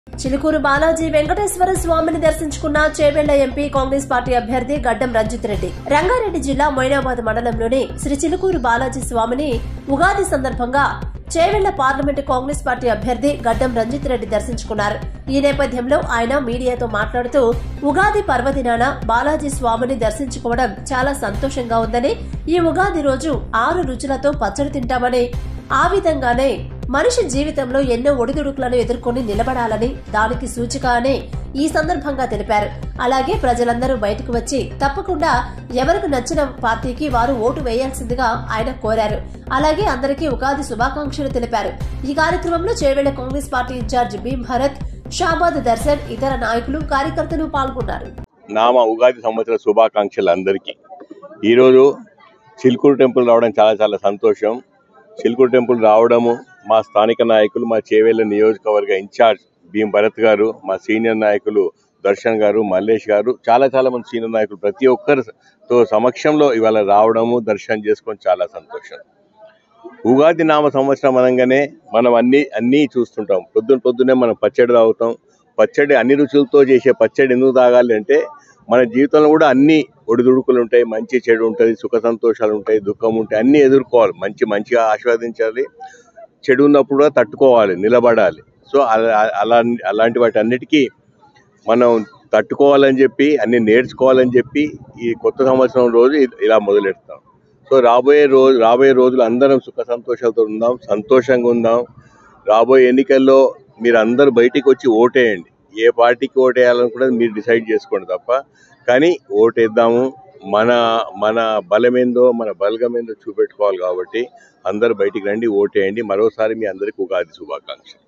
చిలుకూరు బాలాజీ వెంకటేశ్వర స్వామిని దర్శించుకున్న Chevella MP Congress party అభ్యర్థి గడ్డం రంజిత్ రెడ్డి రంగారెడ్డి జిల్లా మొయినాబాద్ మండలంలోని శ్రీ చిలుకూరు బాలాజీ స్వామిని ఉగాది సందర్భంగా చేవెళ్ల పార్లమెంటు కాంగ్రెస్ పార్టీ అభ్యర్థి గడ్డం రంజిత్ రెడ్డి దర్శించుకున్నారు ఈ నేపథ్యంలో ఆయన మీడియాతో మాట్లాడుతూ ఉగాది పర్వదినాన బాలాజీ స్వామిని దర్శించుకోవడం చాలా సంతోషంగా ఉందని ఈ ఉగాది రోజు ఆరు రుచులతో పచ్చడి తింటామని ఆ విధంగానే మనిషి జీవితంలో ఎన్నో ఒడిదుడుకులను ఎదుర్కొని నిలబడాలని దానికి సూచిక అని ఈ సందర్భంగా తెలిపారు అలాగే ప్రజలందరూ బయటకు వచ్చి తప్పకుండా ఎవరికి నచ్చిన పార్టీకి వారు ఓటు వేయాల్సిందిగా ఆయన కోరారు అలాగే అందరికీ ఉగాది శుభాకాంక్షలు తెలిపారు ఈ కార్యక్రమంలో చేవేళ్ల కాంగ్రెస్ పార్టీ ఇన్ఛార్జ్ భీమ్ భరత్ షాబాద్ దర్శన్ ఇతర నాయకులు కార్యకర్తలు పాల్గొన్నారు నామ ఉగాది సంవత్సర శుభాకాంక్షలు అందరికీ ఈరోజు చిలుకూరు టెంపుల్ రావడం చాలా చాలా సంతోషం చిలుకూరు టెంపుల్ రావడము మా స్థానిక నాయకులు మా చేవేళ్ళ నియోజకవర్గ ఇన్ఛార్జ్ భీమ్ భరత్ గారు మా సీనియర్ నాయకులు దర్శన్ గారు మల్లేష్ గారు చాలా చాలా మంది సీనియర్ నాయకులు ప్రతి ఒక్కరితో సమక్షంలో ఇవాళ రావడము దర్శనం చేసుకొని చాలా సంతోషం ఉగాది నామ సంవత్సరం అనగానే మనం అన్ని అన్నీ చూస్తుంటాం పొద్దున పొద్దునే మనం పచ్చడి తాగుతాం పచ్చడి అన్ని రుచులతో చేసే పచ్చడి ఎందుకు తాగాలి అంటే మన జీవితంలో కూడా అన్ని ఒడిదుడుకులు ఉంటాయి మంచి చెడు ఉంటుంది సుఖ సంతోషాలు ఉంటాయి దుఃఖం ఉంటాయి అన్నీ ఎదుర్కోవాలి మంచి మంచిగా ఆస్వాదించాలి చెడు ఉన్నప్పుడు కూడా తట్టుకోవాలి నిలబడాలి సో అలా అలా అలాంటి వాటి అన్నిటికీ మనం తట్టుకోవాలని చెప్పి అన్ని నేర్చుకోవాలని చెప్పి ఈ కొత్త సంవత్సరం రోజు ఇ- ఇలా మొదలెడతాం సో రాబోయే రోజు రాబోయే రోజులు అందరం సుఖ సంతోషాలతో ఉందాం సంతోషంగా ఉందాం రాబోయే ఎన్నికల్లో మీరు అందరూ బయటికి వచ్చి ఓటేయండి ఏ పార్టీకి ఓటేయాలనుకున్నది మీరు డిసైడ్ చేసుకోండి తప్ప కానీ ఓటేద్దాము మన మన బలమేందో మన బలగమేందో చూపెట్టుకోవాలి కాబట్టి అందరు బయటికి రండి ఓటేయండి మరోసారి మీ అందరికీ ఉగాది శుభాకాంక్షలు